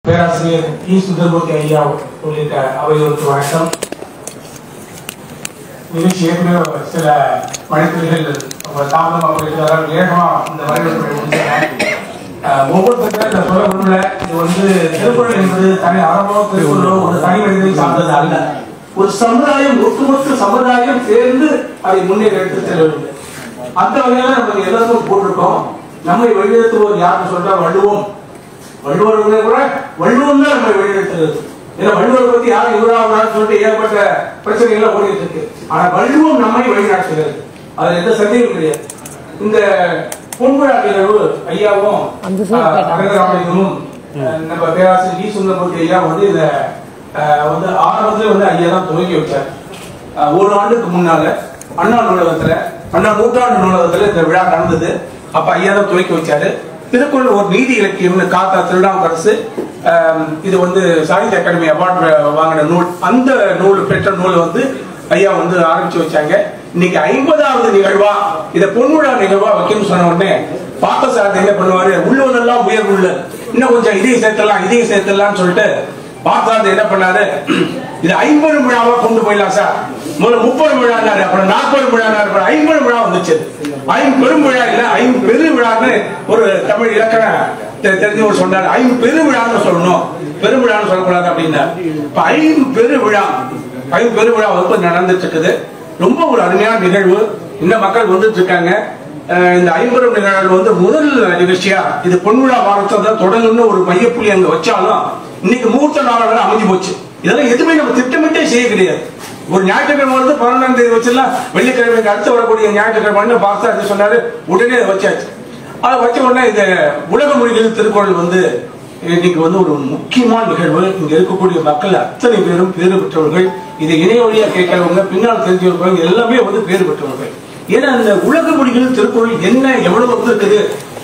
பேராசிரியர் இ சுந்தரமூர்த்தி ஐயா உள்ளிட்ட அவையோருக்கு வணக்கம் நிகழ்ச்சி ஏற்கனவே சில மனிதர்கள் தாமதமாக போயிருக்கிறார்கள் வேகமா இந்த வரவேற்பை முடிச்சிருக்கேன் ஒவ்வொருத்தருக்கும் இந்த சொல்ல விரும்பல இது வந்து திருக்குறள் என்பது தனி அறவோ திருக்குறளோ ஒரு தனி மனிதனை சார்ந்தது அல்ல ஒரு சமுதாயம் ஒட்டுமொத்த சமுதாயம் சேர்ந்து அதை முன்னேறி எடுத்து செல்ல வேண்டும் அந்த வகையில நம்ம எல்லாருக்கும் போட்டிருக்கோம் நம்மை வழிநடத்துவோர் யாருன்னு சொல்றா வள்ளுவோம் வள்ளுவர்களே கூட வள்ளுவம் தான் நம்ம வழிநடத்துறது ஏன்னா வள்ளுவரை பத்தி யாரும் இவராகிறான்னு சொல்லிட்டு ஏகப்பட்ட பிரச்சனைகள் ஓடிட்டு இருக்கு ஆனா வள்ளுவம் நம்மை வழிநடத்துகிறது அதுல எந்த சந்தேகம் கிடையாது இந்த பொன்விழா நிகழ்வு ஐயாவும் அரங்கராமலிங்கமும் நம்ம பேராசிரியர் ஈ சுந்தரமூர்த்தி ஐயா வந்து இத அஹ், வந்து ஆரம்பத்துல வந்து ஐயா தான் துவக்கி வச்சார் அஹ், ஒரு ஆண்டுக்கு முன்னால அண்ணா நூலகத்துல அண்ணா நூற்றாண்டு நூலகத்துல இந்த விழா நடந்தது அப்ப ஐயா தான் துவக்கி வச்சாரு திருக்குறள் ஒரு நீதி இலக்கியம்னு காத்தா திருநாவுக்கரசு ஆம், இது வந்து சாகித்ய அகாடமி அவார்டு வாங்கின நூல் அந்த நூல் பெற்ற நூல் வந்து ஐயா வந்து ஆரம்பிச்சு வச்சாங்க இன்னைக்கு ஐம்பதாவது நிகழ்வா இத பொன்விழா நிகழ்வா வைக்கணும்னு சொன்ன உடனே பார்த்த சார் என்ன பண்ணுவாரு உள்ளவனெல்லாம் உயர் உள்ள இன்னும் கொஞ்சம் இதையும் சேர்த்தலாம் இதையும் சேர்த்தலாம்னு சொல்லிட்டு பார்த்தா என்ன பண்ணாரு இது ஐம்பது விழாவா கொண்டு போயிடலாம் சார் முதல்ல முப்பது விழானாரு அப்புறம் நாற்பது விழானாரு அப்புறம் ஐம்பது விழா வந்துச்சு ஐம்பெரும் விழா இல்ல ஐம்பெரு விழான்னு ஒரு தமிழ் இலக்கண தெ- தெரிஞ்சவர் சொன்னாரு ஐம்பெரு விழான்னு சொல்லணும் பெருவிழான்னு சொல்லக்கூடாது அப்படின்னா இப்ப ஐம்பெரு விழா ஐம்பெரு விழா வகுப்பு நடந்துட்டு இருக்குது ரொம்ப ஒரு அருமையான நிகழ்வு இன்னும் மக்கள் வந்துட்டு இருக்காங்க அஹ் இந்த ஐம்பெரும் நிகழ்வு வந்து முதல் நிகழ்ச்சியா இது பொன்விழா வாரத்தை தான் தொடங்கணும்னு ஒரு மையப்புள்ளி அங்க வச்சாலும் இன்னைக்கு முகூர்த்த நாளாக அமைஞ்சு போச்சு இதெல்லாம் எதுவுமே நம்ம திட்டமிட்டே செய்ய கிடையாது ஒரு ஞாயிற்றுக்கிழமை வந்து பன்னெண்டாம் தேதி வச்சிடலாம் வெள்ளிக்கிழமைக்கு அடுத்து வரக்கூடிய ஞாயிற்றுக்கிழமை பார்த்தா அது சொன்னாரு உடனே அதை வச்சாச்சு அதை வச்ச உடனே இந்த உலக மொழிகள் திருக்குறள் வந்து இன்னைக்கு வந்து ஒரு முக்கியமான நிகழ்வு இங்க இருக்கக்கூடிய மக்கள் அத்தனை பேரும் பேறு பெற்றவர்கள் இதை இணைய வழியா கேட்கிறவங்க பின்னால் தெரிஞ்சவங்க எல்லாமே வந்து பேறு பெற்றவர்கள் ஏன்னா இந்த உலக மொழிகள் திருக்குறள் என்ன எவ்வளவு வந்து இருக்குது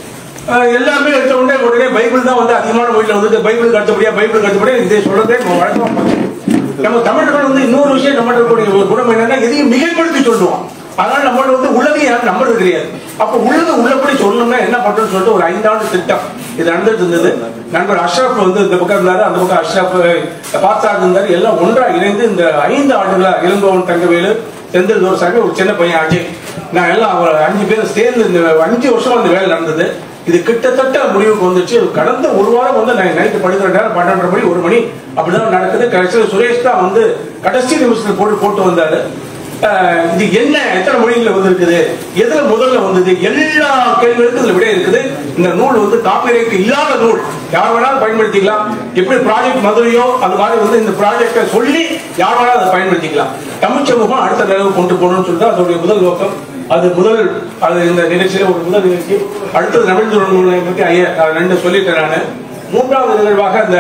அஹ் எல்லாமே எடுத்த உடனே உடனே பைபிள் தான் வந்து அதிகமான மொழியில வந்து பைபிளுக்கு அடுத்தபடியா பைபிளுக்கு அடுத்தபடியா இதை சொல்றதே நம்ம வழக்கமா போச்சு. நம்ம தமிழர்கள் வந்து இன்னொரு விஷயம் நம்ம இருக்கக்கூடிய ஒரு குணம் என்னன்னா எதையும் மிகைப்படுத்தி சொல்லுவோம் அதனால நம்மளோட வந்து உலகை யாரும் நம்புறது கிடையாது அப்ப உள்ளத உள்ளபடி சொல்லணும்னா என்ன பண்றோம்னு சொல்லிட்டு ஒரு ஐந்தாண்டு திட்டம் இது நடந்துட்டு இருந்தது நண்பர் அஷ்ரப் வந்து இந்த பக்கம் இருந்தாரு அந்த பக்கம் அஷ்ரப் பார்த்தா இருந்தாரு எல்லாம் ஒன்றா இணைந்து இந்த ஐந்து ஆண்டுகளா இளங்கோவன் தங்கவேலு செந்தில் தோரசாமி ஒரு சின்ன பையன் அஜய் நான் எல்லாம் ஒரு அஞ்சு பேர் சேர்ந்து இந்த அஞ்சு வருஷம் அந்த வேலை நடந்தது இது கிட்டத்தட்ட முடிவுக்கு வந்துச்சு கடந்த ஒரு வாரம் வந்து நான் நைட்டு படுக்கிற நேரம் பன்னெண்டரை மணி ஒரு மணி அப்படிதான் நடக்குது கடைசியில் சுரேஷ் தான் வந்து கடைசி நிமிஷத்துல போட்டு போட்டு வந்தாரு அஹ் இது என்ன எத்தனை மொழிகள் வந்திருக்குது எதுல முதல்ல வந்தது எல்லா கேள்விகளுக்கும் இதுல விடை இருக்குது இந்த நூல் வந்து காப்பிரைட் இல்லாத நூல் யார் வேணாலும் பயன்படுத்திக்கலாம் எப்படி ப்ராஜெக்ட் மதுரையோ அது மாதிரி வந்து இந்த ப்ராஜெக்டை சொல்லி யார் வேணாலும் அதை பயன்படுத்திக்கலாம் தமிழ் சமூகம் அடுத்த நிலவு கொண்டு போகணும்னு சொல்லிட்டு அதோடைய முதல் நோக்கம் அது முதல் அது இந்த நிகழ்ச்சியில ஒரு முதல் நிகழ்ச்சி அடுத்தது நவீன நூலை பற்றி ஐயா நான் ரெண்டு சொல்லிட்டேன் நான் மூன்றாவது நிகழ்வாக அந்த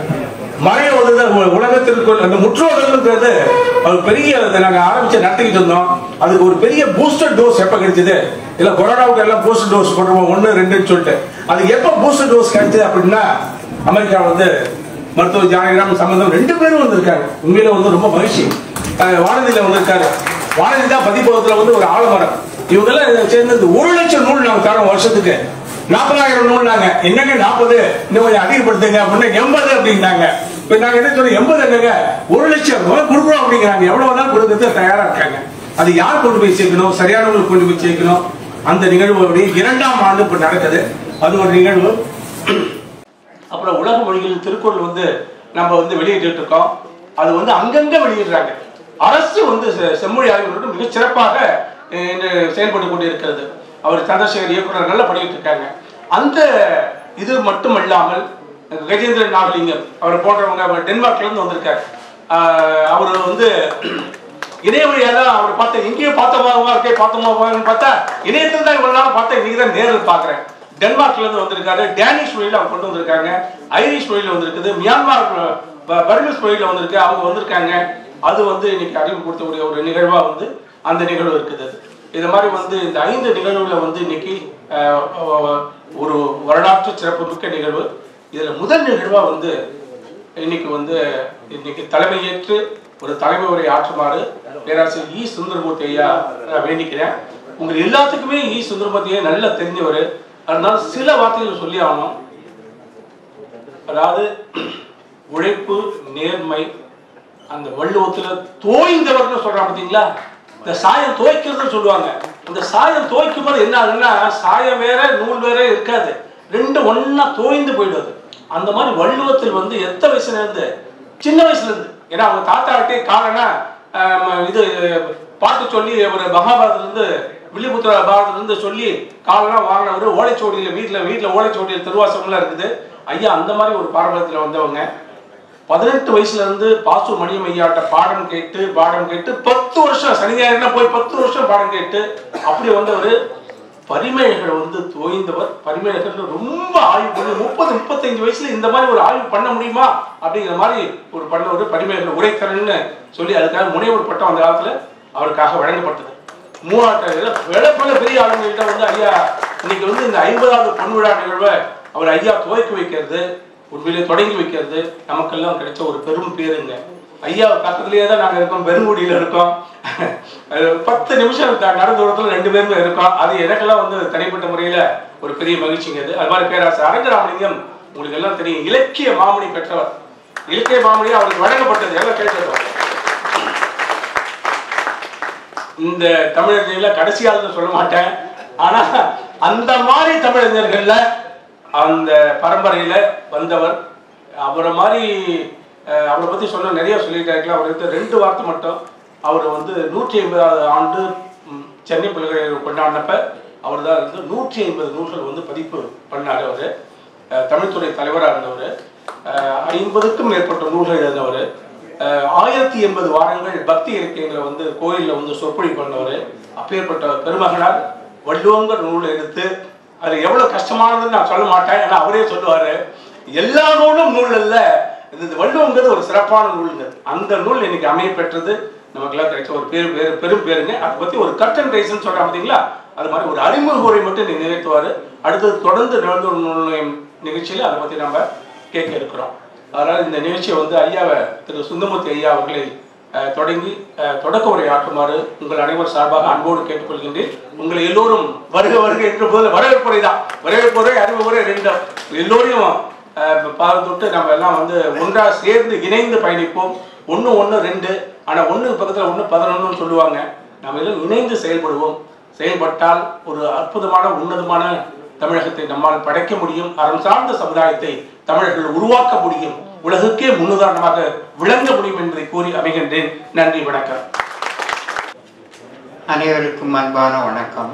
மறைய ஓதுதல் உ- உலகத்திற்குள் அந்த முற்றோதல்ன்றது ஒரு பெரிய அதை நாங்க ஆரம்பிச்சு நடத்திக்கிட்டு இருந்தோம் அதுக்கு ஒரு பெரிய பூஸ்டர் டோஸ் எப்ப கிடைச்சது இல்ல கொரோனாவுக்கு எல்லாம் பூஸ்டர் டோஸ் போடுவோம் ஒன்னு ரெண்டுன்னு சொல்லிட்டு அது எப்ப பூஸ்டர் டோஸ் கிடைச்சது அப்படின்னா அமெரிக்கா வந்து மருத்துவர் ஜானகிராம் சம்பந்தம் ரெண்டு பேரும் வந்திருக்காங்க உண்மையில வந்து ரொம்ப மகிழ்ச்சி அஹ் வானதியில வந்திருக்காரு வானதி தான் பதிப்பகத்துல வந்து ஒரு ஆலமரம் இவங்க எல்லாம் சேர்ந்து இந்த ஒரு லட்சம் நூல் நாங்க தரோம் வருஷத்துக்கு நாற்பதாயிரம் நூல் நாங்க என்னங்க நாற்பது இன்னும் கொஞ்சம் அதிகப்படுத்துங்க அப்படின்னா எண்பது அப்படின்னாங்க இப்ப நாங்க என்ன சொல்றோம் எண்பது என்னங்க ஒரு லட்சம் ரூபாய் கொடுக்குறோம் அப்படிங்கிறாங்க எவ்வளவு வேணாலும் கொடுக்கறது தயாரா இருக்காங்க அது யார் கொண்டு போய் சேர்க்கணும் சரியானவங்களுக்கு கொண்டு போய் சேர்க்கணும் அந்த நிகழ்வுடைய இரண்டாம் ஆண்டு இப்ப நடக்குது அது ஒரு நிகழ்வு அப்புறம் உலக மொழிகள் திருக்குறள் வந்து நம்ம வந்து வெளியிட்டு இருக்கோம் அது வந்து அங்கங்க வெளியிடுறாங்க அரசு வந்து செ- செம்மொழி ஆய்வு மிக சிறப்பாக அஹ், இன்று செயல்பட்டு கொண்டு இருக்கிறது அவர் சந்திரசேகர் இயக்குனர் நல்லா பண்ணிட்டு இருக்காங்க அந்த இது மட்டுமல்லாமல் கஜேந்திரன் நாகலிங்கம் அவர் போன்றவங்க அவர் டென்மார்க்ல இருந்து வந்திருக்காரு ஆஹ், அவர் வந்து இணைய வழியா தான் அவர் பார்த்த எங்கேயோ பார்த்தோமா இருக்கே பார்த்தோமா பார்த்தா இணையத்தில் தான் இவ்வளவு நாள் பார்த்தேன் இன்னைக்கு தான் நேரில் பார்க்குறேன் டென்மார்க்ல இருந்து வந்திருக்காரு டேனிஷ் மொழியில அவங்க கொண்டு வந்திருக்காங்க ஐரிஷ் மொழியில வந்திருக்குது மியான்மார் ப- பர்மிஸ் மொழியில வந்திருக்கு அவங்க வந்திருக்காங்க அது வந்து இன்னைக்கு அறிமுகப்படுத்தக்கூடிய ஒரு நிகழ்வா வந்து அந்த நிகழ்வு இருக்குது இது மாதிரி வந்து இந்த ஐந்து நிகழ்வுல வந்து இன்னைக்கு அஹ், அஹ், ஒரு வரலாற்று சிறப்புமிக்க நிகழ்வு இதுல முதல் நிகழ்வா வந்து இன்னைக்கு வந்து இன்னைக்கு தலைமையேற்று ஒரு தலைமை உரை ஆற்றுமாறு பேராசிரியர் இ சுந்தரமூர்த்தி ஐயா நான் வேண்டிக்கிறேன் உங்க எல்லாத்துக்குமே இ சுந்தரமூர்த்தியை நல்லா தெரிஞ்சவர் அதனால சில வார்த்தைகள் சொல்லி ஆகணும் அதாவது உழைப்பு நேர்மை அந்த வள்ளுவத்துல தோய்ந்தவர்னு சொல்றாங்க பாத்தீங்களா இந்த சாயம் துவைக்கிறதுன்னு சொல்லுவாங்க இந்த சாயம் துவைக்கும் போது என்ன ஆகுதுன்னா சாயம் வேற நூல் வேற இருக்காது ரெண்டு ஒண்ணா தோய்ந்து போயிடுது அந்த மாதிரி வள்ளுவத்தில் வந்து எத்தனை வயசுல இருந்து சின்ன வயசுல இருந்து ஏன்னா அவங்க தாத்தாட்டே காலனா ஆம், இது பாட்டு சொல்லி ஒரு மகாபாரதத்துல இருந்து வில்லிபுத்திர பாரதத்துல இருந்து சொல்லி காலெல்லாம் வாங்கினவர் ஓலைச்சுவடியில வீட்டுல வீட்டுல ஓலைச்சுவடியில் திருவாசகம்லாம் இருக்குது ஐயா அந்த மாதிரி ஒரு பாரம்பரியத்துல வந்தவங்க பதினெட்டு வயசுல இருந்து பாசு மணியம் ஐயாட்ட பாடம் கேட்டு பாடம் கேட்டு பத்து வருஷம் சனி ஞாயிறுனா போய் பத்து வருஷம் பாடம் கேட்டு அப்படி வந்தவர் பரிமேழகளை வந்து தோய்ந்தவர் பரிமேழர்கள் ரொம்ப ஆய்வு பண்ணி முப்பது முப்பத்தஞ்சு வயசுல இந்த மாதிரி ஒரு ஆய்வு பண்ண முடியுமா அப்படிங்கிற மாதிரி ஒரு பண்ண ஒரு பரிமேழர்கள் உரைக்கரன்னு சொல்லி அதுக்காக முனைவர் பட்டம் அந்த காலத்துல அவருக்காக வழங்கப்பட்டது மூணாட்ட விட பல பெரிய ஆளுங்கள்ட்ட வந்து ஐயா இன்னைக்கு வந்து இந்த ஐம்பதாவது பொன் விழா நிகழ்வை அவர் ஐயா துவக்கி வைக்கிறது உண்மையிலே தொடங்கி வைக்கிறது நமக்கெல்லாம் கிடைச்ச ஒரு பெரும் பேருங்க ஐயா பக்கத்துலயே தான் நாங்க இருக்கோம் பெருங்குடியில இருக்கோம் அது பத்து நிமிஷம் த- நடந்த தூரத்துல ரெண்டு பேருமே இருக்கோம் அது எனக்கெல்லாம் வந்து தனிப்பட்ட முறையில ஒரு பெரிய மகிழ்ச்சிங்க அது அது மாதிரி பேராசர் அரங்கராமலிங்கம் உங்களுக்கு எல்லாம் தெரியும் இலக்கிய மாமணி பெற்றவர் இலக்கிய மாமணி அவருக்கு வழங்கப்பட்டது எல்லாம் கேட்டிருக்கோம் இந்த தமிழர்கள கடைசியாளர் சொல்ல மாட்டேன் ஆனா அந்த மாதிரி தமிழறிஞர்கள்ல அந்த பரம்பரையில வந்தவர் அவரை மாதிரி அஹ், அவரை பத்தி சொல்ல நிறைய சொல்லிட்டாரு அவருக்கு ரெண்டு வார்த்தை மட்டும் அவர் வந்து நூற்றி ஐம்பதாவது ஆண்டு ம், சென்னை பல்கலைக்கழகம் கொண்டாடினப்ப அவர் தான் வந்து நூற்றி ஐம்பது நூல்கள் வந்து பதிப்பு பண்ணாரு அவர் தமிழ்துறை தலைவராக இருந்தவர் ஐம்பதுக்கும் மேற்பட்ட நூல்கள் எழுதினவர் ஆயிரத்தி எண்பது வாரங்கள் பக்தி இலக்கியங்களை வந்து கோயிலில் வந்து சொற்பொழி பண்ணவர் அப்பேற்பட்ட பெருமகனார் வள்ளுவங்கிற நூலை எடுத்து அது எவ்வளவு கஷ்டமானதுன்னு நான் சொல்ல மாட்டேன் ஏன்னா அவரே சொல்லுவாரு எல்லா நூலும் நூல் அல்ல இது இது வள்ளுவங்கிறது ஒரு சிறப்பான நூலுங்க அந்த நூல் இன்னைக்கு அமைய பெற்றது நமக்கெல்லாம் கிடைச்ச ஒரு பேரு பேரு பெரும் பேருங்க அதை பத்தி ஒரு கட்டன் ரைஸ்ன்னு சொல்றாங்க பார்த்தீங்களா அது மாதிரி ஒரு அறிமுக உரை மட்டும் நீ நிகழ்த்துவாரு அடுத்தது தொடர்ந்து நிகழ்ந்து ஒரு நூல் நிகழ்ச்சியில அதை பத்தி நம்ம கேட்க இருக்கிறோம் அதனால இந்த நிகழ்ச்சியை வந்து ஐயாவை திரு சுந்தமூர்த்தி ஐயா அவர்களை அஹ், தொடங்கி அஹ், தொடக்க உரை ஆற்றுமாறு உங்கள் அனைவர் சார்பாக அன்போடு கேட்டுக்கொள்கின்றேன் உங்களை எல்லோரும் வருக வருக என்ற போது வரவேற்புரை தான் வரவேற்புரை அறிவுரை ரெண்டும் எல்லோரையும் அஹ், பார்த்துட்டு நம்ம எல்லாம் வந்து ஒன்றா சேர்ந்து இணைந்து பயணிப்போம் ஒன்று ஒன்று ரெண்டு ஆனால் ஒன்று பக்கத்தில் ஒன்று பதினொன்றுன்னு சொல்லுவாங்க நம்ம எல்லாம் இணைந்து செயல்படுவோம் செயல்பட்டால் ஒரு அற்புதமான உன்னதமான தமிழகத்தை நம்மால் படைக்க முடியும் அறம் சார்ந்த சமுதாயத்தை தமிழர்கள் உருவாக்க முடியும் உலகுக்கே முன்னுதாரணமாக விளங்க முடியும் என்பதை கூறி அமைகின்றேன் நன்றி வணக்கம் அனைவருக்கும் அன்பான வணக்கம்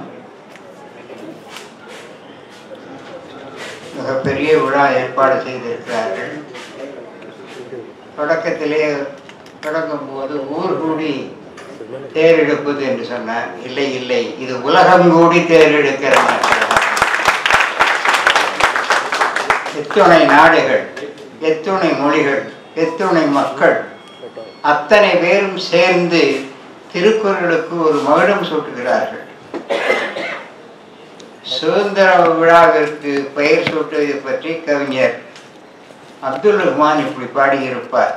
மிகப்பெரிய விழா ஏற்பாடு செய்திருக்கிறார்கள் தொடக்கத்திலே தொடங்கும் போது ஊர் கூடி தேர் எடுப்பது என்று சொன்னார் இல்லை இல்லை இது உலகம் கூடி தேர் எடுக்கிற நாட்கள். எத்துணை நாடுகள் எத்துணை மொழிகள் எத்துணை மக்கள் அத்தனை பேரும் சேர்ந்து திருக்குறளுக்கு ஒரு மகுடம் சூட்டுகிறார்கள் சுதந்திர விழாவிற்கு பெயர் சூட்டுவது பற்றி கவிஞர் அப்துல் ரஹ்மான் இப்படி பாடியிருப்பார்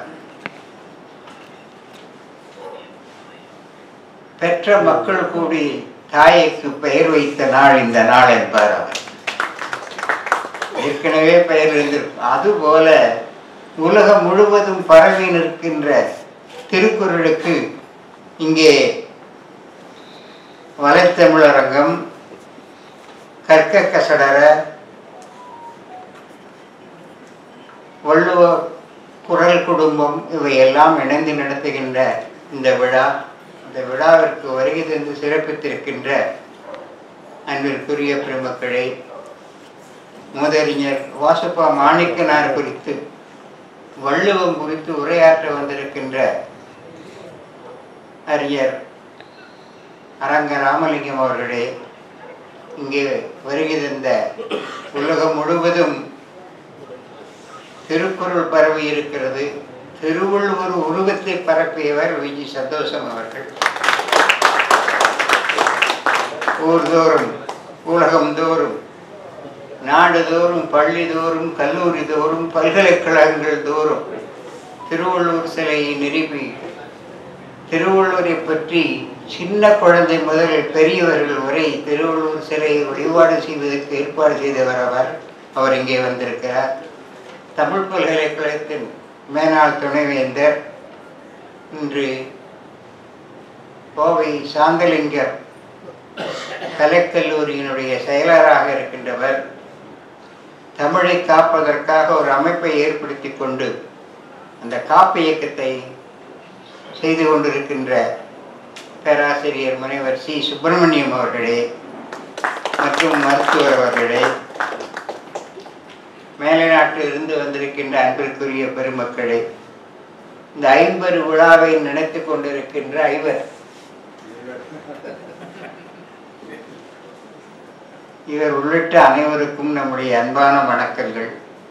பெற்ற மக்கள் கூடி தாய்க்கு பெயர் வைத்த நாள் இந்த நாள் என்பார் அவர் ஏற்கனவே பெயர் இருந்திருக்கும் அதுபோல உலகம் முழுவதும் பரவி நிற்கின்ற திருக்குறளுக்கு இங்கே வலைத்தமிழரங்கம் கற்க கசடர வள்ளுவ குரல் குடும்பம் இவையெல்லாம் இணைந்து நடத்துகின்ற இந்த விழா இந்த விழாவிற்கு வருகை தந்து சிறப்பித்திருக்கின்ற அன்பிற்குரிய பெருமக்களே முதலிஞர் வாசுப்பா மாணிக்கனார் குறித்து வள்ளுவம் குறித்து உரையாற்ற வந்திருக்கின்ற அறிஞர் அரங்க ராமலிங்கம் அவர்களே இங்கே வருகை தந்த உலகம் முழுவதும் திருக்குறள் பரவி இருக்கிறது திருவள்ளுவர் உருவத்தை பரப்பியவர் விஜி சந்தோஷம் அவர்கள் ஊர்தோறும் உலகம் தோறும் நாடு தோறும் பள்ளி தோறும் கல்லூரி தோறும் பல்கலைக்கழகங்கள் தோறும் திருவள்ளுவர் சிலையை நிறுவி திருவள்ளுவரை பற்றி சின்ன குழந்தை முதல் பெரியவர்கள் வரை திருவள்ளுவர் சிலையை வழிபாடு செய்வதற்கு ஏற்பாடு செய்தவர் அவர் அவர் இங்கே வந்திருக்கிறார் தமிழ் பல்கலைக்கழகத்தின் மேனாள் துணைவேந்தர் இன்று கோவை சாந்தலிங்கர் கலைக்கல்லூரியினுடைய செயலராக இருக்கின்றவர் தமிழை காப்பதற்காக ஒரு அமைப்பை ஏற்படுத்தி கொண்டு அந்த காப்பு இயக்கத்தை செய்து கொண்டிருக்கின்ற பேராசிரியர் முனைவர் சி சுப்பிரமணியம் அவர்களே மற்றும் மருத்துவர் அவர்களே மேலை நாட்டில் இருந்து வந்திருக்கின்ற அன்பிற்குரிய பெருமக்களே இந்த ஐம்பது விழாவை நினைத்து கொண்டிருக்கின்ற ஐவர் இவர் உள்ளிட்ட அனைவருக்கும் நம்முடைய அன்பான வணக்கங்கள்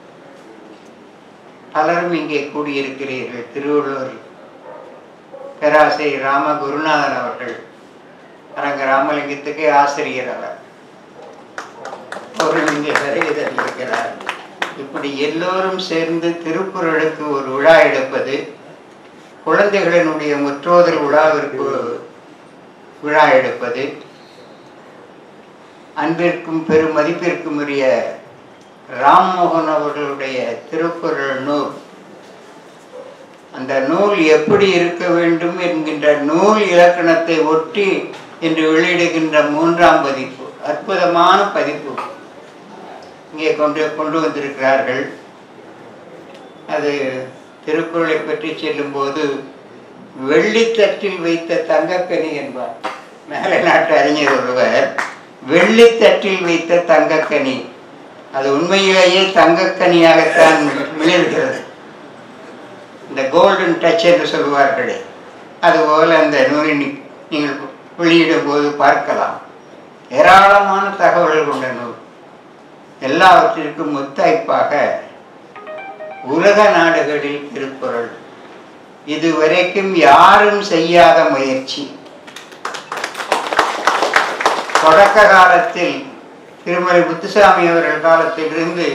பலரும் இங்கே கூடியிருக்கிறீர்கள் திருவள்ளூர் பேராசிரியர் ராம குருநாதன் அவர்கள் அரங்க ராமலிங்கத்துக்கு ஆசிரியர் அவர் அவர்கள் இங்கே வருகை தந்திருக்கிறார் இப்படி எல்லோரும் சேர்ந்து திருக்குறளுக்கு ஒரு விழா எடுப்பது குழந்தைகளினுடைய முற்றோதல் விழாவிற்கு விழா எடுப்பது அன்பிற்கும் பெரும் மதிப்பிற்கும் உரிய ராம்மோகன் அவர்களுடைய திருக்குறள் நூல் அந்த நூல் எப்படி இருக்க வேண்டும் என்கின்ற நூல் இலக்கணத்தை ஒட்டி இன்று வெளியிடுகின்ற மூன்றாம் பதிப்பு அற்புதமான பதிப்பு இங்கே கொண்டு கொண்டு வந்திருக்கிறார்கள் அது திருக்குறளை பற்றி செல்லும்போது வெள்ளித்தட்டில் வைத்த தங்கக்கனி என்பார் மேலை நாட்டு அறிஞர் ஒருவர் வெள்ளித்தட்டில் வைத்த தங்கக்கனி அது உண்மையிலேயே தங்கக்கனியாகத்தான் மிளர்கிறது இந்த கோல்டன் டச் என்று சொல்வார்களே அதுபோல் அந்த நூலை நீ- நீங்கள் வெளியிடும் போது பார்க்கலாம் ஏராளமான தகவல்கள் கொண்ட நூல் எல்லாவற்றிற்கும் முத்தாய்ப்பாக உலக நாடுகளில் திருக்குறள் இதுவரைக்கும் யாரும் செய்யாத முயற்சி தொடக்க காலத்தில் திருமலை முத்துசாமி அவர்கள் காலத்திலிருந்து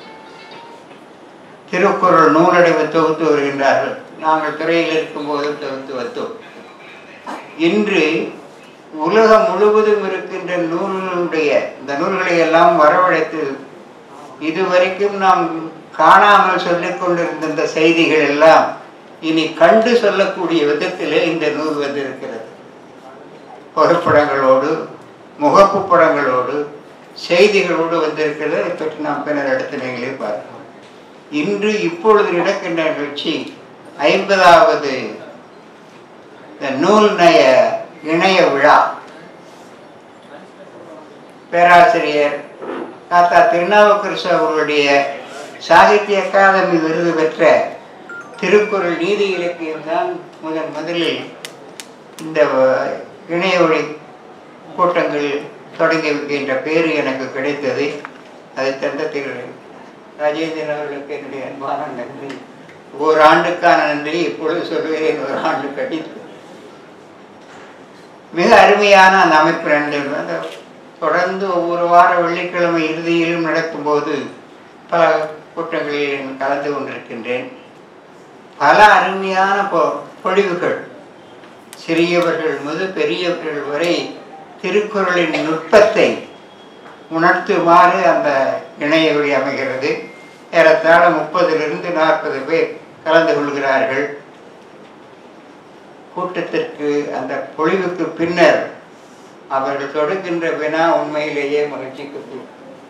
திருக்குறள் நூலடைவு தொகுத்து வருகின்றார்கள் நாங்கள் துறையில் இருக்கும்போது தொகுத்து வந்தோம் இன்று உலகம் முழுவதும் இருக்கின்ற நூல்களுடைய இந்த நூல்களை எல்லாம் வரவழைத்து இதுவரைக்கும் நாம் காணாமல் சொல்லிக் கொண்டிருந்த இந்த செய்திகள் எல்லாம் இனி கண்டு சொல்லக்கூடிய விதத்திலே இந்த நூல் வந்திருக்கிறது புகைப்படங்களோடு முகப்பு படங்களோடு செய்திகளோடு வந்திருக்கிறது அதை பற்றி நாம் பின்னர் அடுத்த நிலையிலே பார்க்கலாம் இன்று இப்பொழுது நடக்கின்ற நிகழ்ச்சி ஐம்பதாவது இந்த நூல் நய இணைய விழா பேராசிரியர் தாத்தா திருநாவுக்கரசு அவர்களுடைய சாகித்ய அகாதமி விருது பெற்ற திருக்குறள் நீதி இலக்கியம் தான் முதன் முதலில் இந்த வ- இணைய வழி கூட்டங்கள் தொடங்கி வைக்கின்ற பேரு எனக்கு கிடைத்தது அதை தந்த திரு ராஜேந்திரன் அவர்களுக்கு என்னுடைய அன்பான நன்றி ஒரு ஆண்டுக்கான நன்றி இப்பொழுது சொல்லுகிறேன் ஒரு ஆண்டு கழித்து மிக அருமையான அந்த அமைப்பு நடந்தது அந்த தொடர்ந்து ஒவ்வொரு வார வெள்ளிக்கிழமை இறுதியிலும் நடக்கும்போது பல கூட்டங்களில் நான் கலந்து கொண்டிருக்கின்றேன் பல அருமையான பொ- பொழிவுகள் சிறியவர்கள் முதல் பெரியவர்கள் வரை திருக்குறளின் நுட்பத்தை உணர்த்துமாறு அந்த இணைய வழி அமைகிறது ஏறத்தாழ முப்பதிலிருந்து நாற்பது பேர் கலந்து கொள்கிறார்கள் கூட்டத்திற்கு அந்த பொழிவுக்கு பின்னர் அவர்கள் தொடுக்கின்ற வினா உண்மையிலேயே மகிழ்ச்சிக்கு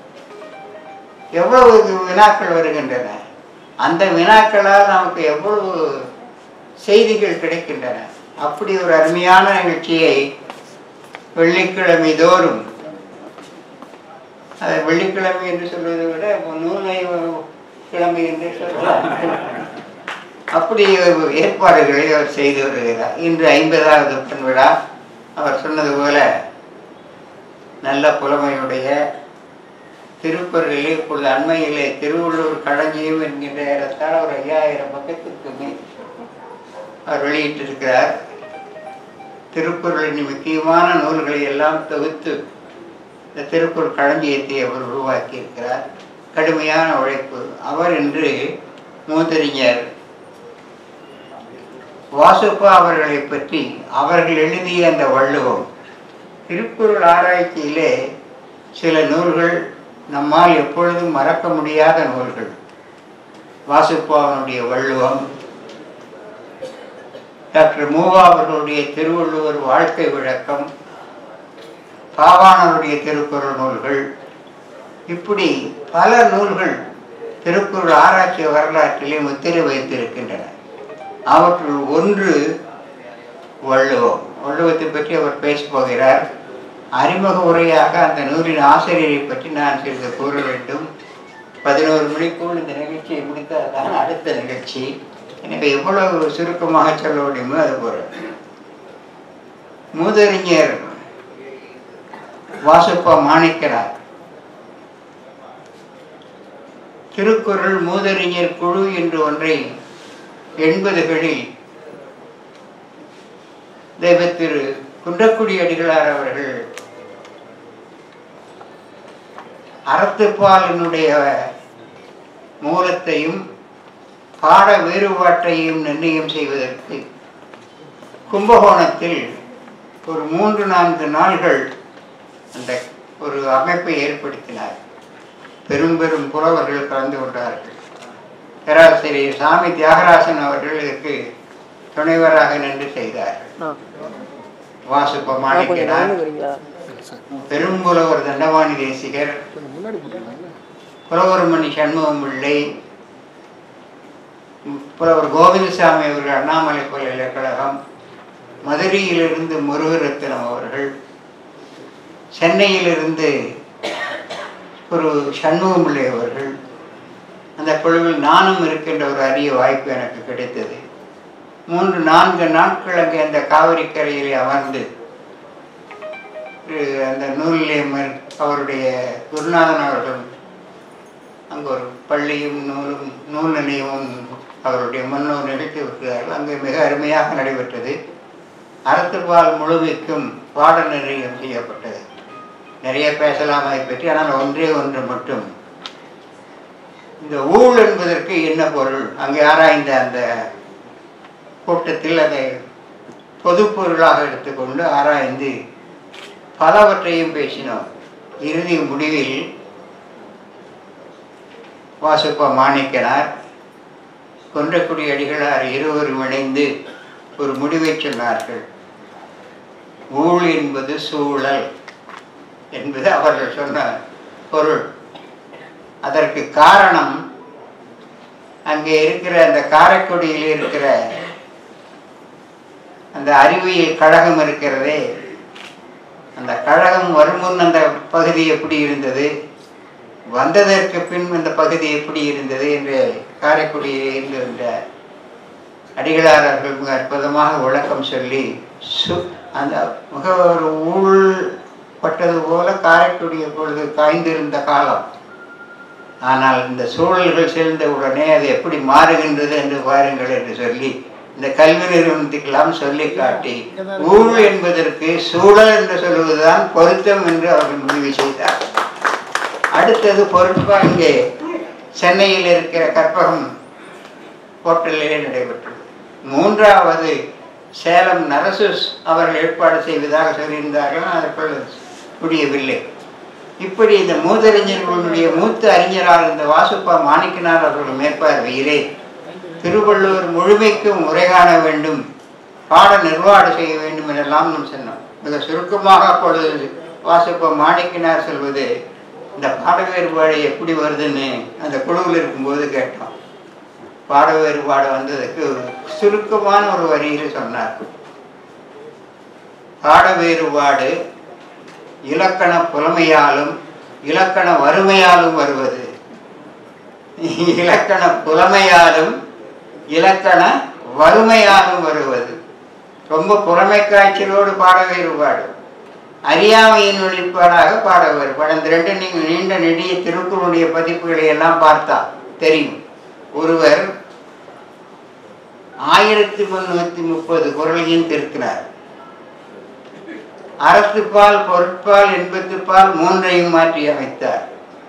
எவ்வளவு வினாக்கள் வருகின்றன அந்த வினாக்களால் நமக்கு எவ்வளவு செய்திகள் கிடைக்கின்றன அப்படி ஒரு அருமையான நிகழ்ச்சியை வெள்ளிக்கிழமை தோறும் அதை வெள்ளிக்கிழமை என்று சொல்வதை விட இப்போ நூலை கிழமை என்று சொல்லலாம் அப்படி ஒரு ஏற்பாடுகளை அவர் செய்து வருகிறார் இன்று ஐம்பதாவது பெண் விழா அவர் சொன்னது போல நல்ல புலமையுடைய திருக்குறளிலே இப்பொழுது அண்மையிலே திருவள்ளூர் களஞ்சியம் என்கின்ற ஏறத்தாழ ஒரு ஐயாயிரம் பக்கத்துக்கு மேல் அவர் வெளியிட்டிருக்கிறார் திருக்குறளின் முக்கியமான நூல்களை எல்லாம் தொகுத்து இந்த திருக்குறள் களஞ்சியத்தை அவர் உருவாக்கி இருக்கிறார் கடுமையான உழைப்பு அவர் இன்று மூதறிஞர் வாசுப்பா அவர்களை பற்றி அவர்கள் எழுதிய அந்த வள்ளுவம் திருக்குறள் ஆராய்ச்சியிலே சில நூல்கள் நம்மால் எப்பொழுதும் மறக்க முடியாத நூல்கள் வாசுப்பாவனுடைய வள்ளுவம் டாக்டர் மூவா அவர்களுடைய திருவள்ளுவர் வாழ்க்கை விளக்கம் பாவாணருடைய திருக்குறள் நூல்கள் இப்படி பல நூல்கள் திருக்குறள் ஆராய்ச்சி வரலாற்றிலே முத்திரை வைத்திருக்கின்றன அவற்றுள் ஒன்று வள்ளுவம் வள்ளுவத்தை பற்றி அவர் பேசப் போகிறார் அறிமுக உரையாக அந்த நூலின் ஆசிரியரை பற்றி நான் சிறிது கூற வேண்டும் பதினோரு மணிக்குள் இந்த நிகழ்ச்சியை முடித்தால்தான் அடுத்த நிகழ்ச்சி எனவே எவ்வளவு சுருக்கமாக சொல்ல முடியுமோ அது போல மூதறிஞர் வாசுப்பா மாணிக்கனார் திருக்குறள் மூதறிஞர் குழு என்று ஒன்றை எண்பதுகளில் தெய்வ திரு குன்றக்குடி அடிகளார் அவர்கள் அறத்துப்பாலினுடைய மூலத்தையும் பாட வேறுபாட்டையும் நிர்ணயம் செய்வதற்கு கும்பகோணத்தில் ஒரு மூன்று நான்கு நாள்கள் அந்த ஒரு அமைப்பை ஏற்படுத்தினார் பெரும் பெரும் புலவர்கள் கலந்து கொண்டார்கள் பேராசிரியர் சாமி தியாகராசன் அவர்கள் இதற்கு துணைவராக நின்று செய்தார்கள் வாசுப்ப மாணிக்கனார் பெரும்புலவர் தண்டவாணி தேசிகர் புலவர்மணி சண்முகம் பிள்ளை புலவர் கோவிந்தசாமி அவர்கள் அண்ணாமலை பல்கலைக்கழகம் மதுரையிலிருந்து முருகரத்னம் அவர்கள் சென்னையிலிருந்து ஒரு சண்முகம் பிள்ளை அவர்கள் அந்த குழுவில் நானும் இருக்கின்ற ஒரு அரிய வாய்ப்பு எனக்கு கிடைத்தது மூன்று நான்கு நாட்கள் அங்கே அந்த காவிரி கரையிலே அமர்ந்து ஒரு அந்த நூலிலே மர்- அவருடைய குருநாதன் அவர்கள் அங்கே ஒரு பள்ளியும் நூலும் நூல் நிலையமும் அவருடைய முன்னோர் நிகழ்த்தி விட்டார்கள் அங்கே மிக அருமையாக நடைபெற்றது அறத்துப்பால் முழுமைக்கும் பாட நிர்ணயம் செய்யப்பட்டது நிறைய பேசலாம் அதை பற்றி ஆனால் ஒன்றே ஒன்று மட்டும் இந்த ஊழ் என்பதற்கு என்ன பொருள் அங்கே ஆராய்ந்த அந்த கூட்டத்தில் அதை பொது பொருளாக எடுத்துக்கொண்டு ஆராய்ந்து பலவற்றையும் பேசினோம் இறுதி முடிவில் வாசுப்ப மாணிக்கனார் கொன்றக்குடி அடிகளார் இருவரும் இணைந்து ஒரு முடிவை சொன்னார்கள் ஊழ் என்பது சூழல் என்பது அவர்கள் சொன்ன பொருள் அதற்கு காரணம் அங்கே இருக்கிற அந்த காரைக்குடியில் இருக்கிற அந்த அறிவியல் கழகம் இருக்கிறதே அந்த கழகம் வரும் முன் அந்த பகுதி எப்படி இருந்தது வந்ததற்கு பின் அந்த பகுதி எப்படி இருந்தது என்று காரைக்குடியில் இருந்திருந்த அடிகளார் அவர்கள் மிக அற்புதமாக விளக்கம் சொல்லி சு அந்த மிக ஒரு ஊழ் பட்டது போல காரைக்குடி பொழுது காய்ந்திருந்த காலம் ஆனால் இந்த சூழல்கள் சேர்ந்த உடனே அது எப்படி மாறுகின்றது என்று பாருங்கள் என்று சொல்லி இந்த கல்வி நிறுவனத்துக்கெல்லாம் சொல்லி காட்டி ஊழ் என்பதற்கு சூழல் என்று சொல்வதுதான் பொருத்தம் என்று அவர்கள் முடிவு செய்தார் அடுத்தது பொருட்பா இங்கே சென்னையில் இருக்கிற கற்பகம் ஹோட்டலிலே நடைபெற்றது மூன்றாவது சேலம் நரசுஸ் அவர்கள் ஏற்பாடு செய்வதாக சொல்லியிருந்தார்கள் அதற்குள் முடியவில்லை இப்படி இந்த மூதறிஞர்களுடைய மூத்த அறிஞராக இருந்த வாசுப்பா மாணிக்கனார் அவர்கள் மேற்பார்வையிலே திருவள்ளுவர் முழுமைக்கும் உரை காண வேண்டும் பாட நிர்வாகம் செய்ய வேண்டும் என்றெல்லாம் நாம் சொன்னோம் மிக சுருக்கமாக அப்பொழுது வாசுப்பா மாணிக்கனார் சொல்வது இந்த பாட வேறுபாடு எப்படி வருதுன்னு அந்த குழுவில் இருக்கும்போது கேட்டோம் பாட வேறுபாடு வந்ததுக்கு சுருக்கமான ஒரு வரியில் சொன்னார் பாட வேறுபாடு இலக்கண புலமையாலும் இலக்கண வறுமையாலும் வருவது இலக்கண புலமையாலும் இலக்கண வறுமையாலும் வருவது ரொம்ப புறமை காய்ச்சலோடு பாட வேறுபாடு அறியாமையின் வெளிப்பாடாக பாட வேறுபாடு அந்த ரெண்டு நீங்கள் நீண்ட நெடிய திருக்குறளுடைய பதிப்புகளை எல்லாம் பார்த்தா தெரியும் ஒருவர் ஆயிரத்தி முன்னூத்தி முப்பது குரலையும் திருத்தினார் அறத்துப்பால் பொருட்பால் எண்பத்துப்பால் மூன்றையும் மாற்றி அமைத்தார்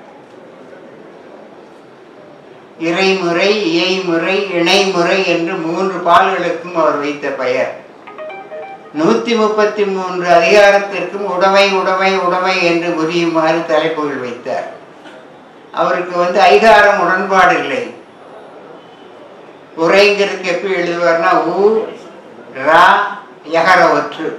இறைமுறை இயைமுறை இணைமுறை என்று மூன்று பால்களுக்கும் அவர் வைத்த பெயர் நூத்தி முப்பத்தி மூன்று அதிகாரத்திற்கும் உடைமை உடைமை உடைமை என்று புரியுமாறு தலைப்புகள் வைத்தார் அவருக்கு வந்து ஐகாரம் உடன்பாடு இல்லை உரைங்கிறதுக்கு எப்படி எழுதுவார்னா ஊ ரா யகர ஒற்று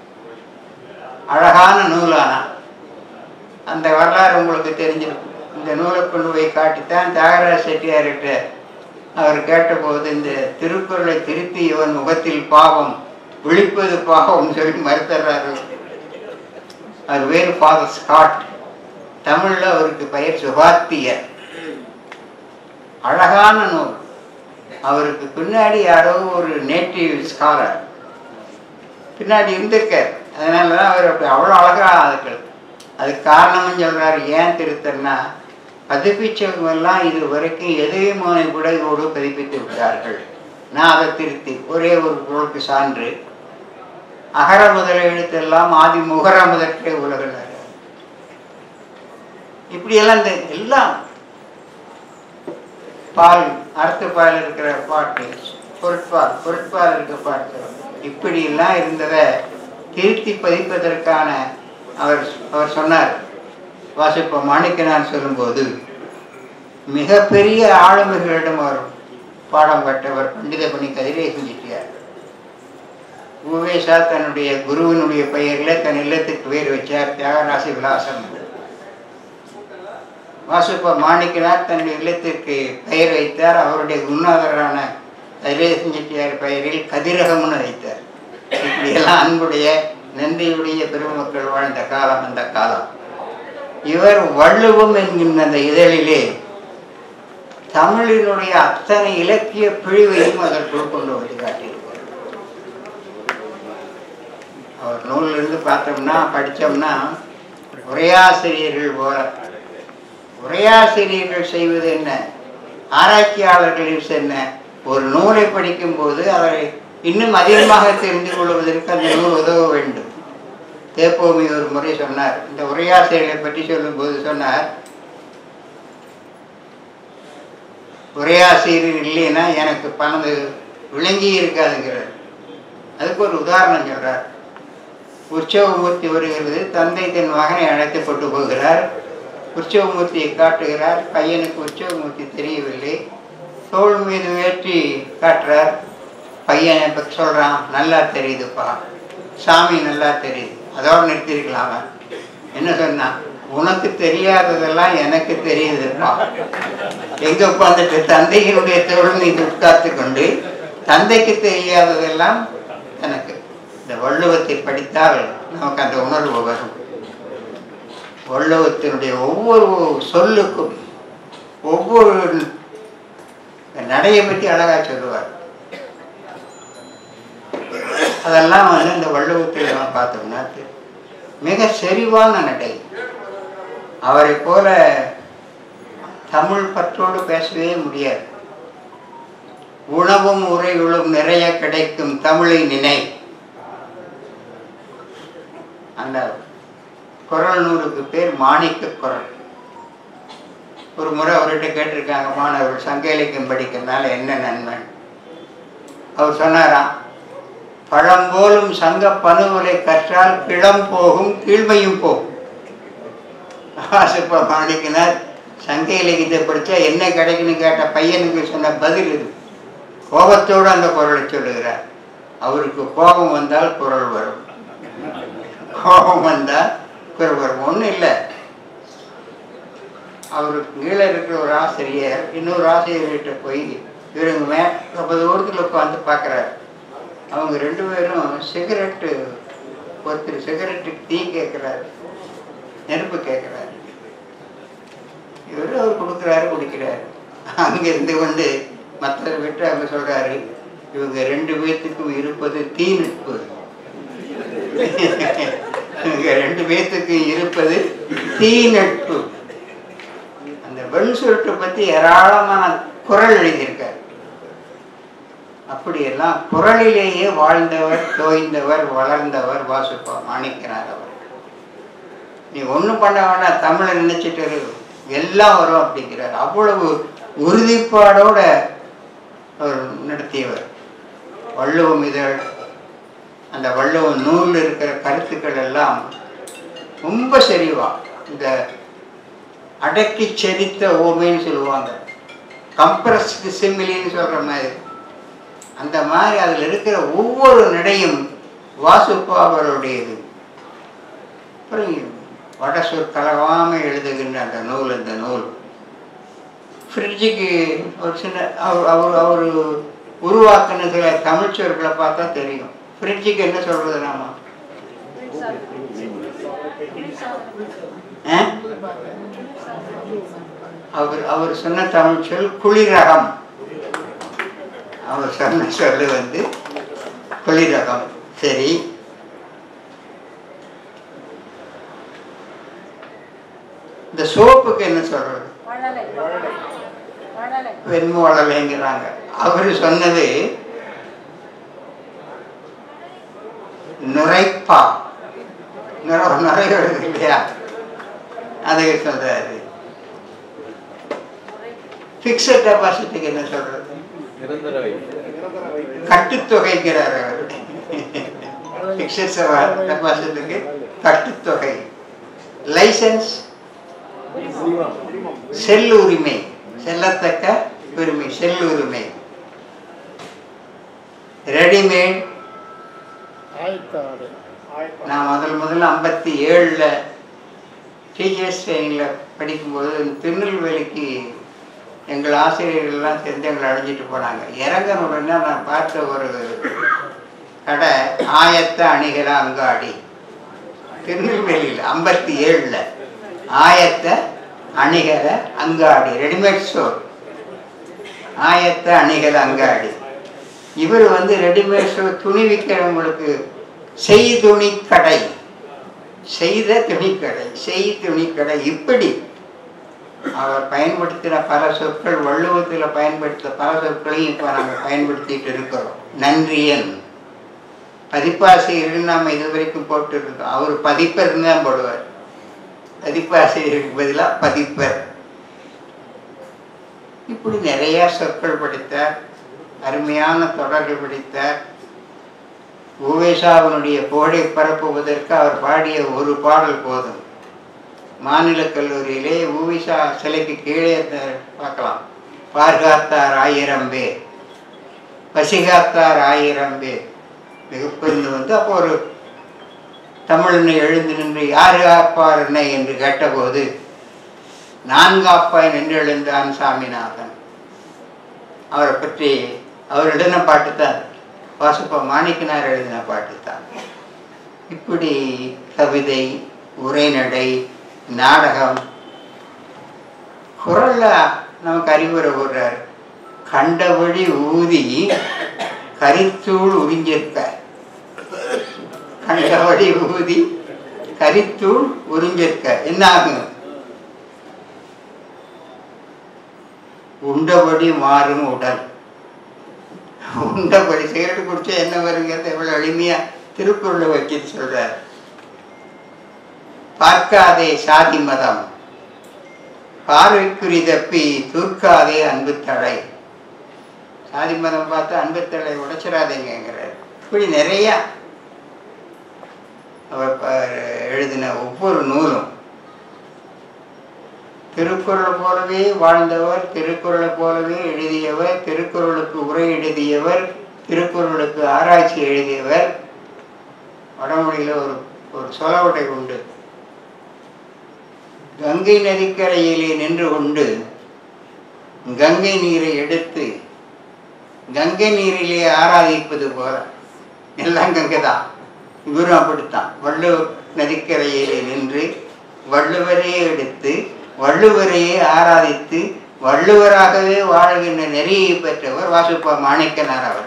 அழகான நூலானா அந்த வரலாறு உங்களுக்கு தெரிஞ்சிருக்கும் இந்த நூலை கொண்டு போய் காட்டித்தான் தியாகராஜ செட்டியார்கிட்ட அவர் கேட்டபோது இந்த திருக்குறளை திருத்தி இவன் முகத்தில் பாவம் விழிப்பது பாவம் சொல்லி மறுத்துறாரு அவர் வேறு ஃபாதர் ஸ்காட் தமிழ்ல அவருக்கு பெயர் சுபாத்தியர் அழகான நூல் அவருக்கு பின்னாடி யாரோ ஒரு நேட்டிவ் ஸ்காலர் பின்னாடி இருந்திருக்கார் அதனால தான் அவர் அப்படி அவ்வளோ அழகா அதுக்கு அதுக்கு காரணம்னு சொல்றாரு ஏன் திருத்தன்னா பதிப்பிச்சவங்க எல்லாம் இது வரைக்கும் எதையும் கூட இதோடு பதிப்பித்து விட்டார்கள் நான் அதை திருத்தி ஒரே ஒரு பொருளுக்கு சான்று அகர முதல எழுத்தெல்லாம் ஆதி முகர முதற்கே உலகினர் இப்படியெல்லாம் இந்த எல்லாம் பால் அர்த்த பால் இருக்கிற பாட்டு பொருட்பால் பொருட்பால் இருக்கிற பாட்டு இப்படி எல்லாம் இருந்ததை திருத்தி பதிப்பதற்கான அவர் அவர் சொன்னார் வாசிப்ப மாணிக்கனார் சொல்லும்போது மிகப்பெரிய ஆளுமைகளிடம் அவர் பாடம் கட்டவர் பண்டித பணி கதிரேசன் செட்டியார் உவேசா தன்னுடைய குருவினுடைய பெயரில் தன் இல்லத்துக்கு பேர் வச்சார் தியாகராசி விலாசம் என்று. வாசுப்ப மாணிக்கனார் தன்னுடைய இல்லத்திற்கு பெயர் வைத்தார் அவருடைய குருநாதரான கதிரேசன் செட்டியார் பெயரில் கதிரகம்னு வைத்தார் இப்படியெல்லாம் அன்புடைய நன்றியுடைய பெருமக்கள் வாழ்ந்த காலம் அந்த காலம் இவர் வள்ளுவம் என்கின்ற அந்த இதழிலே தமிழினுடைய அத்தனை இலக்கிய பிழிவையும் அதற்குள் கொண்டு வந்து காட்டியிருக்கிறார் அவர் நூலிலிருந்து பார்த்தோம்னா படித்தோம்னா உரையாசிரியர்கள் போல உரையாசிரியர்கள் செய்வது என்ன ஆராய்ச்சியாளர்கள் என்ன ஒரு நூலை படிக்கும்போது அவரை இன்னும் அதிகமாக தெரிந்து கொள்வதற்கு அந்த நூல் உதவ வேண்டும் தேப்போமி ஒரு முறை சொன்னார் இந்த உரையாசிரியர்களை பற்றி சொல்லும்போது சொன்னார் உரையாசிரியர் இல்லைன்னா எனக்கு பணது விளங்கி இருக்காதுங்கிறார் அதுக்கு ஒரு உதாரணம் சொல்றார் உற்சவமூர்த்தி வருகிறது தந்தை தன் மகனை அழைத்து கொண்டு போகிறார் உற்சவமூர்த்தியை காட்டுகிறார் பையனுக்கு உற்சவமூர்த்தி தெரியவில்லை தோள் மீது ஏற்றி காட்டுறார் பையன் இப்போ சொல்கிறான் நல்லா தெரியுதுப்பா சாமி நல்லா தெரியுது அதோடு நிறுத்திருக்கலாம் அவன் என்ன சொன்னான் உனக்கு தெரியாததெல்லாம் எனக்கு தெரியுதுப்பா எங்க உட்காந்துட்டு தந்தையினுடைய தோள் மீது உட்கார்த்து கொண்டு தந்தைக்கு தெரியாததெல்லாம் எனக்கு இந்த வள்ளுவத்தை படித்தால் நமக்கு அந்த உணர்வு வரும் வள்ளுவத்தினுடைய ஒவ்வொரு சொல்லுக்கும் ஒவ்வொரு நடையை பற்றி அழகா சொல்லுவார் அதெல்லாம் வந்து இந்த வள்ளுவத்தில் நம்ம பார்த்தோம்னா தெரியும். மிக செறிவான நடை அவரை போல தமிழ் பற்றோடு பேசவே முடியாது உணவும் உரைகளும் நிறைய கிடைக்கும் தமிழை நினை அந்த குரல் நூலுக்கு பேர் மாணிக்க குரல் ஒரு முறை அவர்கிட்ட கேட்டிருக்காங்க மாணவர்கள் சங்க இலக்கியம் படிக்கிறதுனால என்ன நன்மை அவர் சொன்னாராம் பழம்போலும் சங்க பணுவலை கற்றால் கிளம் போகும் கீழ்மையும் போகும் ஆசிப்பா மாணிக்கினார் சங்க இலக்கியத்தை படித்தா என்ன கிடைக்குன்னு கேட்ட பையனுக்கு சொன்ன பதில் இது கோபத்தோடு அந்த குரலை சொல்லுகிறார் அவருக்கு கோபம் வந்தால் குரல் வரும் கோபம் வந்தால் குரல் வரும் ஒன்றும் இல்லை அவருக்கு கீழே இருக்கிற ஒரு ஆசிரியர் இன்னொரு ஆசிரியர்கிட்ட போய் இவருங்க மே ரொம்ப தூரத்தில் உட்காந்து பார்க்குறாரு அவங்க ரெண்டு பேரும் சிகரெட்டு ஒருத்தர் சிகரெட்டுக்கு தீ கேட்குறாரு நெருப்பு கேட்குறாரு இவரு அவர் கொடுக்குறாரு குடிக்கிறாரு அங்க இருந்து கொண்டு மற்றவர் விட்டு அவங்க சொல்றாரு இவங்க ரெண்டு பேர்த்துக்கும் இருப்பது தீ நட்பு இவங்க ரெண்டு பேர்த்துக்கும் இருப்பது தீ நட்பு அந்த வெண் சுருட்டை பத்தி ஏராளமான குரல் எழுதியிருக்காரு அப்படியெல்லாம் குரலிலேயே வாழ்ந்தவர் தோய்ந்தவர் வளர்ந்தவர் வாசுப்பா மாணிக்கிறார் அவர் நீ ஒண்ணும் பண்ண வேண்டாம் தமிழை நினைச்சிட்டு இரு எல்லாம் வரும் அப்படிங்கிறார் அவ்வளவு உறுதிப்பாடோட அவர் நடத்தியவர் வள்ளுவம் இதழ் அந்த வள்ளுவ நூலில் இருக்கிற கருத்துக்கள் எல்லாம் ரொம்ப செறிவா இந்த அடக்கி செரித்த ஓமைன்னு சொல்லுவாங்க கம்ப்ரஸ்டு சிமிலின்னு சொல்ற மாதிரி அந்த மாதிரி அதில் இருக்கிற ஒவ்வொரு நடையும் வாசுப்பா அவர்களுடையது அப்புறம் வடசொற் கலவாமல் எழுதுகின்ற அந்த நூல் அந்த நூல் ஃப்ரிட்ஜுக்கு ஒரு சின்ன அவர் அவர் அவர் உருவாக்குன சில தமிழ் சொற்களை பார்த்தா தெரியும் ஃப்ரிட்ஜுக்கு என்ன சொல்றது நாம ஆ? அவர் அவர் சொன்ன தமிழ் சொல் குளிரகம் அவர் சொன்ன சொல்லு வந்து குளிரகம் சரி இந்த சோப்புக்கு என்ன சொல்றது மழலை மழலை வெண்மோடலைங்கிறாங்க அவர் சொன்னது நுரைப்பா நுர நுரை வருது இல்லையா அதை சொல்றாரு பிக்சட் டெபாசிட்டுக்கு என்ன சொல்றது கட்டுத்தொகைங்கிறார் அவர் பிக்சட் டெபாசிட்டுக்கு கட்டுத்தொகை லைசன்ஸ் செல் உரிமை செல்லத்தக்க உரிமை செல் உரிமை ரெடிமேட் நான் முதல் முதல்ல ஐம்பத்தி ஏழில் டீச்சர்ஸ் ட்ரைனிங்கில் படிக்கும்போது திருநெல்வேலிக்கு எங்கள் ஆசிரியர்கள்லாம் சேர்ந்து எங்களை அழைஞ்சிட்டு போனாங்க இறங்கின உடனே நான் பார்த்த ஒரு கடை ஆயத்த அணிகர அங்காடி திருநெல்வேலியில் ஐம்பத்தி ஏழில் ஆயத்த அணிகர அங்காடி ரெடிமேட் ஸ்டோர் ஆயத்த அணிகர அங்காடி இவர் வந்து ரெடிமேட் ஸ்டோர் துணி விற்கிறவங்களுக்கு செய் துணி கடை செய்த துணிக்கடை செய் துணிக்கடை இப்படி அவர் பயன்படுத்தின பல சொற்கள் வள்ளுவத்தில் பயன்படுத்த பல சொற்களையும் இப்போ நாங்கள் பயன்படுத்திட்டு இருக்கிறோம் நன்றியன் பதிப்பாசிரியர்கள் நாம் இதுவரைக்கும் போட்டு இருக்கோம் அவர் பதிப்பர்னு தான் போடுவார் பதிப்பாசிரியருக்கு பதிலாக பதிப்பர் இப்படி நிறைய சொற்கள் படித்தார் அருமையான தொடர்கள் படித்தார் உவேசாவினுடைய புகழை பரப்புவதற்கு அவர் பாடிய ஒரு பாடல் போதும் மாநில கல்லூரியிலே உவிசா சிலைக்கு கீழே அந்த- பார்க்கலாம் பார்காத்தார் ஆயிரம் பேர் பசிகாத்தார் ஆயிரம் பேர் மிகப்பெருந்து வந்து அப்போ ஒரு தமிழனை எழுந்து நின்று யாரு காப்பார் என்னை என்று கேட்டபோது நான் காப்பாய் நின்று எழுந்தான் சாமிநாதன் அவரை பற்றி அவர் எழுதின பாட்டு தான் வாசுப்பா மாணிக்கனார் எழுதின பாட்டு தான் இப்படி கவிதை உரைநடை நாடகம் குரல்ல நமக்கு அறிவுரை கூடுறார் கண்டபடி ஊதி கரித்தூள் உறிஞ்சிருக்க கண்டபடி ஊதி கரித்தூள் உறிஞ்சிருக்க என்ன ஆகும் உண்டபடி மாறும் உடல் உண்டபடி சிகரெட் குடிச்சா என்ன வருங்கிறது எவ்வளவு எளிமையா திருக்குறளை வச்சு சொல்றார் பார்க்காதே சாதி மதம் பார்வைக்குறி தப்பி தூர்க்காதே அன்பு தடை சாதி மதம் பார்த்து அன்பு தடை உடைச்சிடாதீங்கிறார் இப்படி நிறைய அவர் ப- எழுதின ஒவ்வொரு நூலும் திருக்குறள் போலவே வாழ்ந்தவர் திருக்குறளை போலவே எழுதியவர் திருக்குறளுக்கு உரை எழுதியவர் திருக்குறளுக்கு ஆராய்ச்சி எழுதியவர் வடமொழியில் ஒரு ஒரு சொலவட்டை உண்டு கங்கை நதிக்கரையிலே நின்று கொண்டு கங்கை நீரை எடுத்து கங்கை நீரிலே ஆராதிப்பது போல எல்லாம் கங்கை தான் இவரும் அப்படித்தான் வள்ளுவர் நதிக்கரையிலே நின்று வள்ளுவரையே எடுத்து வள்ளுவரையே ஆராதித்து வள்ளுவராகவே வாழ்கின்ற நெறியை பெற்றவர் வாசுப்பா மாணிக்கனார் அவர்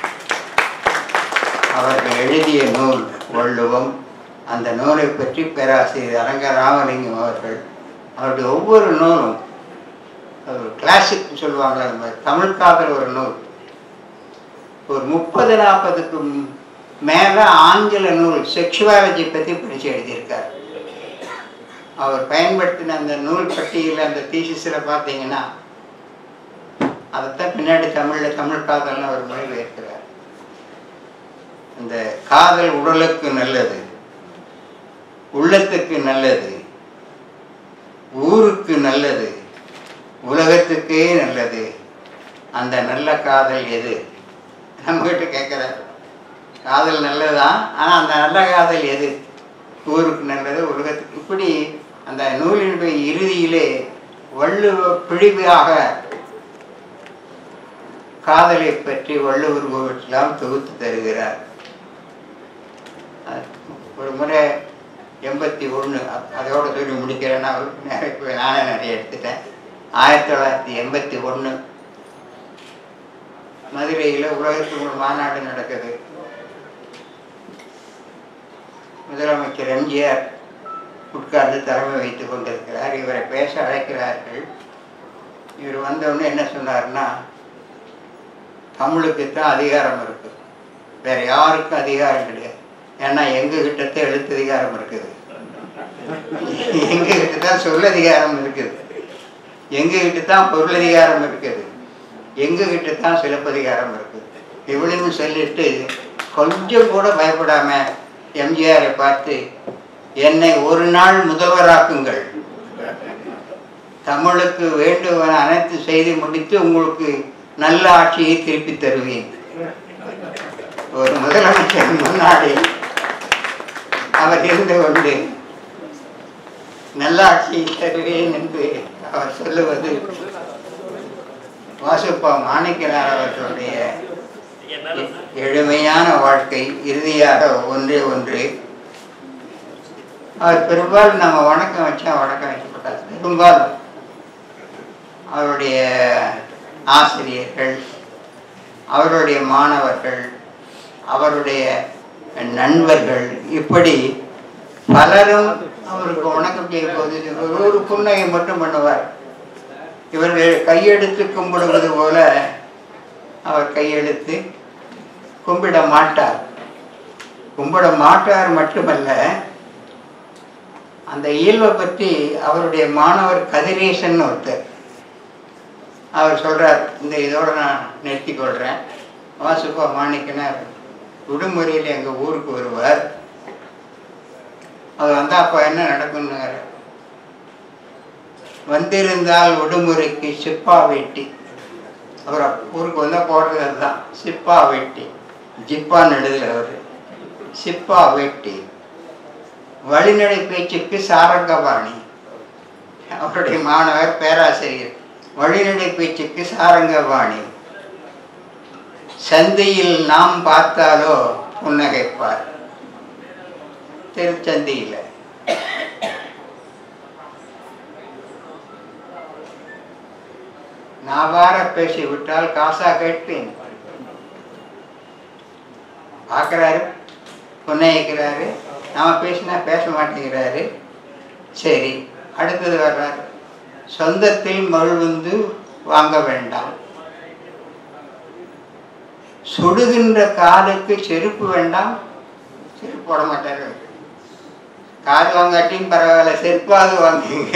அவர்கள் எழுதிய நூல் வள்ளுவம் அந்த நூலை பற்றி பேராசிரியர் அரங்க ராமலிங்கம் அவர்கள் அவருடைய ஒவ்வொரு நூலும் ஒரு கிளாசிக் சொல்லுவாங்க அந்த மாதிரி தமிழ் காதல் ஒரு நூல் ஒரு முப்பது நாற்பதுக்கு மேலே ஆங்கில நூல் செக்ஷுவாலஜி பற்றி படித்து எழுதியிருக்கார் அவர் பயன்படுத்தின அந்த நூல் பட்டியலில் அந்த தீசிஸில் பார்த்தீங்கன்னா அதைத்தான் பின்னாடி தமிழில் தமிழ் காதல்னு அவர் மொழிபெயர்க்கிறார் இந்த காதல் உடலுக்கு நல்லது உள்ளத்துக்கு நல்லது ஊருக்கு நல்லது உலகத்துக்கே நல்லது அந்த நல்ல காதல் எது நம்மகிட்ட கேட்குறாரு காதல் நல்லதுதான் ஆனால் அந்த நல்ல காதல் எது ஊருக்கு நல்லது உலகத்துக்கு இப்படி அந்த நூலினுடைய இறுதியிலே வள்ளுவ பிழிவாக காதலை பற்றி வள்ளுவர் எல்லாம் தொகுத்து தருகிறார் அது ஒரு முறை எண்பத்தி ஒன்று அதோட சொல்லி முடிக்கிறேன்னா நிறைய நானே நிறைய எடுத்துட்டேன் ஆயிரத்தி தொள்ளாயிரத்தி எண்பத்தி ஒன்று மதுரையில் உலகத்துக்கு ஒரு மாநாடு நடக்குது முதலமைச்சர் எம்ஜிஆர் உட்கார்ந்து தலைமை வைத்துக் கொண்டிருக்கிறார் இவரை பேச அழைக்கிறார்கள் இவர் வந்தவுடனே என்ன சொன்னார்னா தமிழுக்கு தான் அதிகாரம் இருக்கு வேற யாருக்கும் அதிகாரம் கிடையாது ஏன்னா எங்க கிட்டத்தான் எழுத்து அதிகாரம் இருக்குது எங்க கிட்ட தான் சொல்லதிகாரம் இருக்குது எங்க கிட்ட தான் பொருளதிகாரம் இருக்குது எங்க கிட்ட தான் சிலப்பதிகாரம் இருக்குது இவ்வளவு சொல்லிட்டு கொஞ்சம் கூட பயப்படாம எம்ஜிஆரை பார்த்து என்னை ஒரு நாள் முதல்வராக்குங்கள் தமிழுக்கு வேண்டுவன அனைத்து செய்து முடித்து உங்களுக்கு நல்ல ஆட்சியை திருப்பி தருவேன் ஒரு முதலமைச்சர் முன்னாடி அவர் இருந்து கொண்டு நல்ல ஆட்சியை தருவேன் என்று அவர் சொல்லுவது வாசுப்பா மாணிக்கனார் அவர்களுடைய எளிமையான வாழ்க்கை இறுதியாக ஒன்றே ஒன்று அவர் பெரும்பாலும் நம்ம வணக்கம் வச்சா வணக்கம் வைக்கப்பட்டார் பெரும்பாலும் அவருடைய ஆசிரியர்கள் அவருடைய மாணவர்கள் அவருடைய நண்பர்கள் இப்படி பலரும் அவருக்கு வணக்கம் செய்யும் போது ஒரு புன்னகை மட்டும் பண்ணுவார் இவர்கள் கையெடுத்து கும்பிடுவது போல அவர் கையெடுத்து கும்பிட மாட்டார் கும்பிட மாட்டார் மட்டுமல்ல அந்த இயல்பை பற்றி அவருடைய மாணவர் கதிரேசன் ஒருத்தர் அவர் சொல்றார் இந்த இதோட நான் நிறுத்தி கொள்றேன் வாசுப்பா மாணிக்கனார் விடுமுறையில் எங்கள் ஊருக்கு வருவார் அவர் வந்தா அப்போ என்ன நடக்கும்னாரு வந்திருந்தால் விடுமுறைக்கு சிப்பா வெட்டி அவர் ஊருக்கு வந்தால் போடுறது அதுதான் சிப்பா வெட்டி ஜிப்பான்னு எழுதல அவர் சிப்பா வெட்டி வழிநடை பேச்சுக்கு சாரங்கபாணி அவருடைய மாணவர் பேராசிரியர் வழிநடை பேச்சுக்கு சாரங்கபாணி சந்தையில் நாம் பார்த்தாலோ புன்னகைப்பார் திருச்சந்தையில் நாவார பேசிவிட்டால் காசா கேட்பேன் பார்க்குறாரு புன்னகிக்கிறாரு நாம பேசினா பேச மாட்டேங்கிறாரு சரி அடுத்தது வர்றாரு சொந்தத்தில் மழுவுந்து வாங்க வேண்டாம் சுடுகின்ற காலுக்கு செருப்பு வேண்டாம் செருப்பு போட மாட்டாரு கார் வாங்காட்டியும் பரவாயில்ல செருப்பாவது வாங்குங்க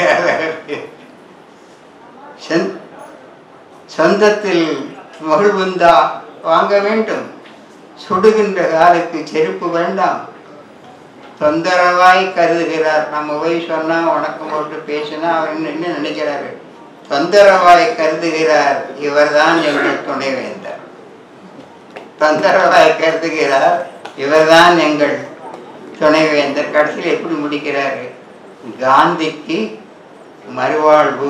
செந் சொந்தத்தில் மகிழ்வுந்தா வாங்க வேண்டும் சுடுகின்ற காலுக்கு செருப்பு வேண்டாம் தொந்தரவாய் கருதுகிறார் நம்ம போய் சொன்னா வணக்கம் போட்டு பேசினா அவர் என்ன என்ன நினைக்கிறாரு தொந்தரவாய் கருதுகிறார் இவர்தான் எங்கள் துணைவேந்தர் தொந்தரவாய் கருதுகிறார் இவர்தான் எங்கள் துணைவேந்தர் கடைசியில் எப்படி முடிக்கிறாரு காந்திக்கு மறுவாழ்வு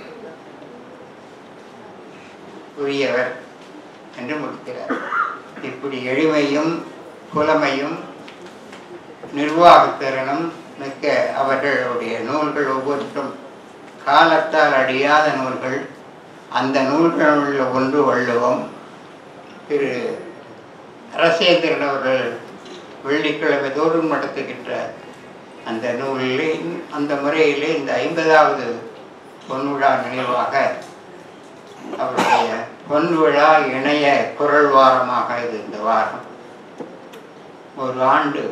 உரியவர் என்று முடிக்கிறார் இப்படி எளிமையும் புலமையும் நிர்வாகத்திறனும் மிக்க அவர்களுடைய நூல்கள் ஒவ்வொன்றும் காலத்தால் அழியாத நூல்கள் அந்த நூல்களில் ஒன்று வள்ளுவம் திரு அரசேந்திரன் அவர்கள் வெள்ளிக்கிழமை தோறும் நடத்துகின்ற அந்த நூலிலே அந்த முறையிலே இந்த ஐம்பதாவது பொன்விழா நினைவாக அவருடைய பொன்விழா இணைய குரல் வாரமாக இது இந்த வாரம் ஒரு ஆண்டு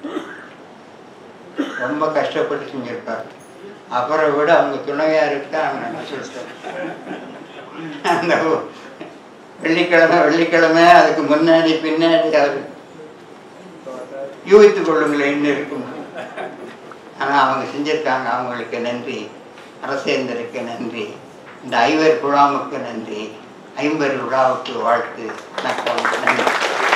ரொம்ப கஷ்டப்பட்டு செஞ்சிருப்பார் அவரை விட அவங்க துணையாருக்கு தான் அவங்க நன்றி சொல்லிட்டார் அந்த வெள்ளிக்கிழமை வெள்ளிக்கிழமை அதுக்கு முன்னாடி பின்னாடி அவர் யூகித்துக் கொள்ளுங்களேன்னு இருக்கும் ஆனால் அவங்க செஞ்சிருக்காங்க அவங்களுக்கு நன்றி அரசேந்தருக்கு நன்றி இந்த ஐவர் குழாமுக்கு நன்றி ஐம்பது விழாவுக்கு வாழ்த்து வணக்கம் நன்றி